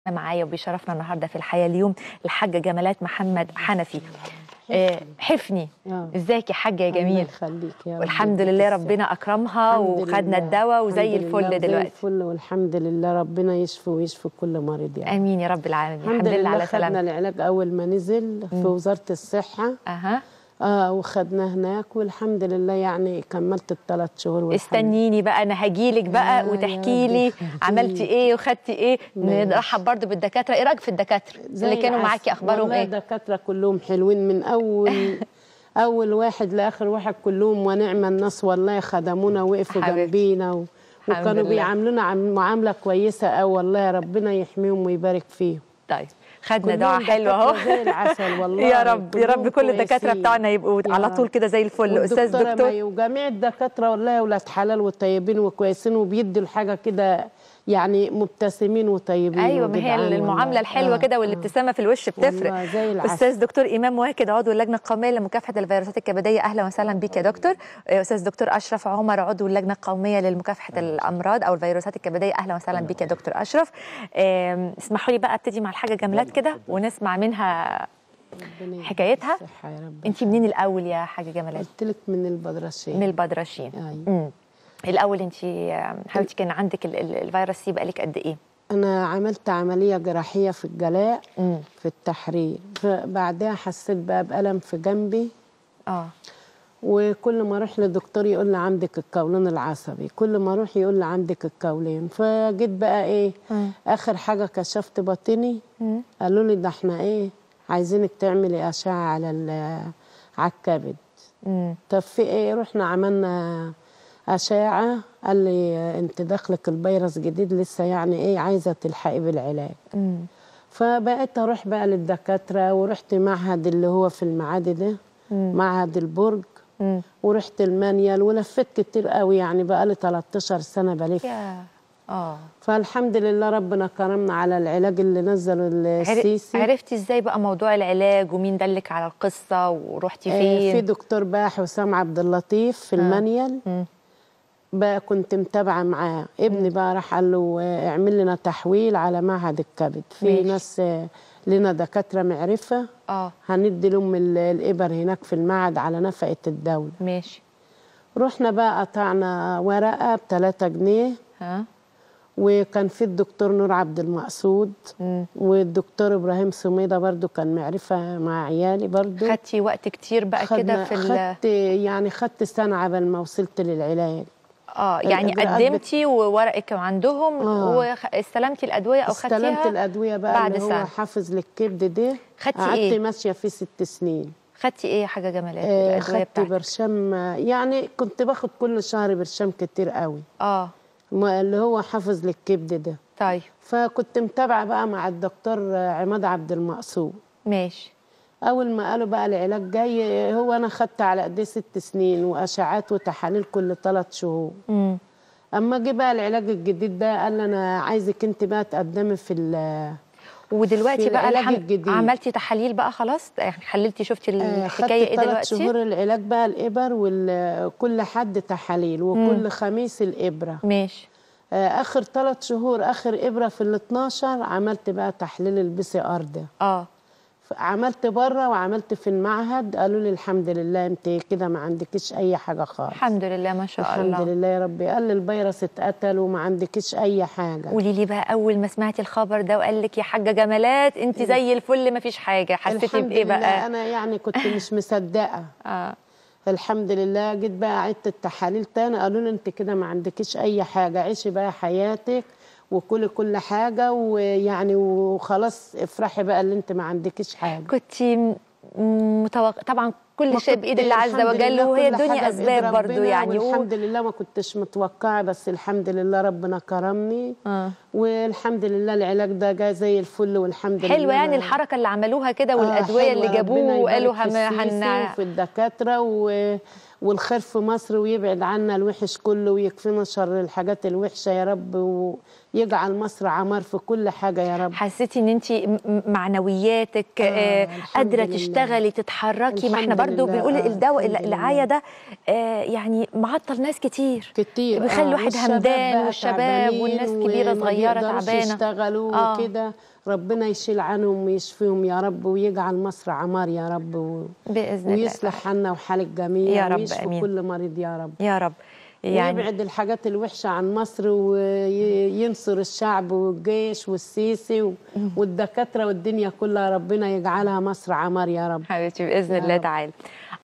معايا وبيشرفنا النهارده في الحياه اليوم الحاجه جمالات محمد حنفي آه، حفني آه. ازيك يا حاجه يا الله جميل يخليك يا رب والحمد يديك لله الصحة. ربنا اكرمها الحمد وخدنا لله. الدواء وزي الحمد لله الفل وزي دلوقتي الفل والحمد لله ربنا يشفي ويشفي كل مريض يعني امين يا رب العالمين الحمد لله على خدنا سلامتك العلاج اول ما نزل في وزاره الصحه اها اه وخدناه هناك والحمد لله يعني كملت الثلاث شهور والحمد استنيني بقى انا هجيلك بقى آه، يا وتحكي رب لي يخليك. عملتي ايه وخدتي ايه ماشي. نرحب برضو بالدكاتره ايه رايك في الدكاتره زي اللي كانوا العسل. معاكي اخبارهم والله ايه الدكاتره كلهم حلوين من اول اول واحد لاخر واحد كلهم ونعم الناس والله خدمونا وقفوا حبيبتي. جنبينا و... الحمد وكانوا لله. بيعاملونا عم- معامله كويسه قوي والله ربنا يحميهم ويبارك فيهم طيب خدنا كلهم دعاء حلو اهو دكاترة زي العسل والله يا رب يا رب كلهم كل الدكاتره كويسين. بتاعنا يبقوا يا على رب. طول كده زي الفل استاذ والدكتورة دكتور مي وجميع الدكاتره والله ولاد حلال وطيبين وكويسين وبيدوا الحاجه كده يعني مبتسمين وطيبين ايوه ما هي وجدعان المعامله والله. الحلوه آه، كده آه. والابتسامه في الوش بتفرق والله زي العسل. استاذ دكتور امام واكد عضو اللجنه القوميه لمكافحه الفيروسات الكبديه اهلا وسهلا بك يا دكتور آه، استاذ دكتور اشرف عمر عضو اللجنه القوميه لمكافحه الامراض او الفيروسات الكبديه اهلا وسهلا بك يا دكتور اشرف آم، اسمحوا لي بقى ابتدي مع الحاجه جملات كده ونسمع منها ربنا يديك حكايتها؟ الصحة يا رب انت منين الاول يا حاجه جمالات قلت لك من البدرشين من البدرشين أيوة. امم الاول انت حبيبتي كان عندك ال- ال- الفيروس سي بقالك قد ايه انا عملت عمليه جراحيه في الجلاء امم في التحرير فبعدها حسيت بقى بالم في جنبي اه وكل ما اروح لدكتور يقول لي عندك القولون العصبي كل ما اروح يقول لي عندك القولين فجيت بقى ايه مم. اخر حاجه كشفت باطني مم. قالوا لي ده احنا ايه عايزينك تعملي اشعه على ال- على الكبد امم طب في ايه رحنا عملنا اشعه قال لي انت داخلك الفيروس جديد لسه يعني ايه عايزه تلحقي بالعلاج امم فبقيت اروح بقى للدكاتره ورحت معهد اللي هو في المعادي ده مم. معهد البرج امم ورحت المانيال ولفيت كتير قوي يعني بقى لي 13 سنه بلف يا اه فالحمد لله ربنا كرمنا على العلاج اللي نزله عر- السيسي عرفتي ازاي بقى موضوع العلاج ومين دلك على القصه ورحتي آه، فين في دكتور بقى حسام عبد اللطيف في المانيال مم. بقى كنت متابعه معاه ابني بقى راح قال له آه، اعمل لنا تحويل على معهد الكبد في ماشي. ناس آه، لنا دكاتره معرفه اه هندي لهم ال- الابر هناك في المعهد على نفقه الدوله ماشي رحنا بقى قطعنا ورقه ب 3 جنيه ها وكان في الدكتور نور عبد المقصود مم. والدكتور ابراهيم سميده برضو كان معرفه مع عيالي برضو خدتي وقت كتير بقى كده خدنا- في ال... خدت يعني خدت سنه عبال ما وصلت للعلاج اه يعني الإجراءات بت- قدمتي وورقك عندهم آه. واستلمتي الادويه او استلمت خدتيها الادويه بقى بعد اللي هو سنة. حافظ للكبد ده خدتي قعدت إيه؟ ماشيه فيه ست سنين خدتي ايه يا حاجه جمالات آه الادويه خدت بتاعتك برشام يعني كنت باخد كل شهر برشام كتير قوي اه ما- اللي هو حافظ للكبد ده طيب فكنت متابعه بقى مع الدكتور عماد عبد المقصود ماشي اول ما قالوا بقى العلاج جاي هو انا خدت على ايديه ست سنين واشعات وتحاليل كل ثلاث شهور امم اما جه بقى العلاج الجديد ده قال لي انا عايزك انت بقى تقدمي في ال- ودلوقتي في بقى العلاج الحمد الجديد. عملتي تحاليل بقى خلاص يعني حللتي شفتي آه، الحكايه خدت ايه ثلاث دلوقتي شهور العلاج بقى الابر وكل حد تحاليل وكل خميس الابره ماشي آه، اخر ثلاث شهور اخر ابره في ال 12 عملت بقى تحليل البي سي ار ده اه عملت بره وعملت في المعهد قالوا لي الحمد لله انت كده ما عندكيش اي حاجه خالص الحمد لله ما شاء الحمد الله لله يا ربي قال لي الفيروس اتقتل وما عندكيش اي حاجه قولي لي بقى اول ما سمعتي الخبر ده وقال لك يا حاجه جمالات انت زي الفل ما فيش حاجه حسيتي الحمد بايه لله بقى انا يعني كنت مش مصدقه اه الحمد لله جيت بقى عدت التحاليل تاني قالوا لي انت كده ما عندكيش اي حاجه عيشي بقى حياتك وكلي كل حاجه ويعني وخلاص افرحي بقى اللي انت ما عندكيش حاجه كنت متوقع طبعا كل ما شيء كنت- بايد الله عز الحمد وجل لله وهي كل الدنيا حاجة بإيد اسباب برضو ربنا يعني و... والحمد لله ما كنتش متوقعه بس الحمد لله ربنا كرمني آه. والحمد لله العلاج ده جاي زي الفل والحمد لله حلوه يعني ما- الحركه اللي عملوها كده آه، والادويه اللي حلوة. جابوه ربنا وقالوا يبارك في هم السيسي هن وفي الدكاتره و... والخير في مصر ويبعد عنا الوحش كله ويكفينا شر الحاجات الوحشه يا رب ويجعل مصر عمار في كل حاجه يا رب حسيتي ان انت معنوياتك آه، آه الحمد قادره لله. تشتغلي تتحركي ما احنا الحمد برضو لله، بنقول آه، الدواء الحمد لله. العيا ده آه يعني معطل ناس كتير كتير بيخلي آه، الواحد والشباب همدان بقى والشباب تعبانين والناس كبيره وما صغيره بيقدروش تعبانه يشتغلوا آه. وكده ربنا يشيل عنهم ويشفيهم يا رب ويجعل مصر عمار يا رب و... باذن الله ويصلح حالنا وحال الجميع يا رب، ويشفي آمين. كل مريض يا رب يا رب يعني يعني يبعد الحاجات الوحشة عن مصر وينصر الشعب والجيش والسيسي و- والدكاترة والدنيا كلها ربنا يجعلها مصر عمار يا رب حبيبتي باذن يا الله رب. تعالى